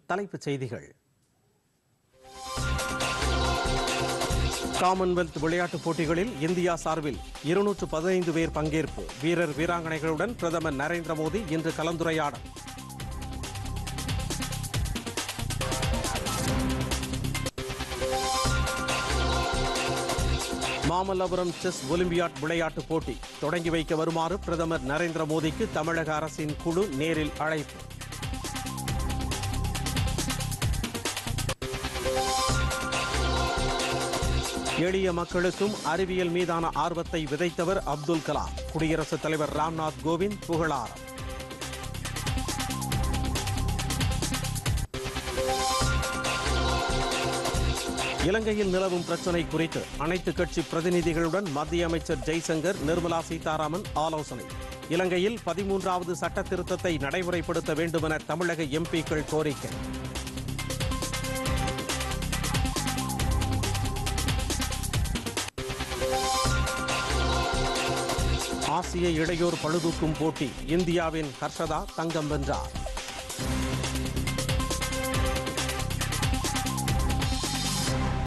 தலைப்புச் செய்திகள் காமன்வெல்த் விளையாட்டுப் போட்டிகளில் இந்தியா சார்பில் இருநூற்று பதினைந்து பேர் பங்கேற்பு வீரர் வீராங்கனைகளுடன் பிரதமர் நரேந்திர மோடி இன்று கலந்துரையாடல் மாமல்லபுரம் செஸ் ஒலிம்பியாட் விளையாட்டுப் போட்டி தொடங்கி வைக்க வருமாறு பிரதமர் நரேந்திர மோடிக்கு தமிழக அரசின் குழு நேரில் அழைப்பு எளிய மக்களுக்கும் அறிவியல் மீதான ஆர்வத்தை விதைத்தவர் அப்துல் கலாம் குடியரசுத் தலைவர் ராம்நாத் கோவிந்த் புகழாரம் இலங்கையில் நிலவும் பிரச்சினை குறித்து அனைத்து கட்சி பிரதிநிதிகளுடன் மத்திய அமைச்சர் ஜெய்சங்கர் நிர்மலா சீதாராமன் ஆலோசனை இலங்கையில் பதிமூன்றாவது சட்ட திருத்தத்தை நடைமுறைப்படுத்த வேண்டுமென தமிழக எம்பிக்கள் கோரிக்கை ஆசிய இளையோர் பளுதூக்கும் போட்டி இந்தியாவின் ஹர்ஷதா தங்கம் வென்றார்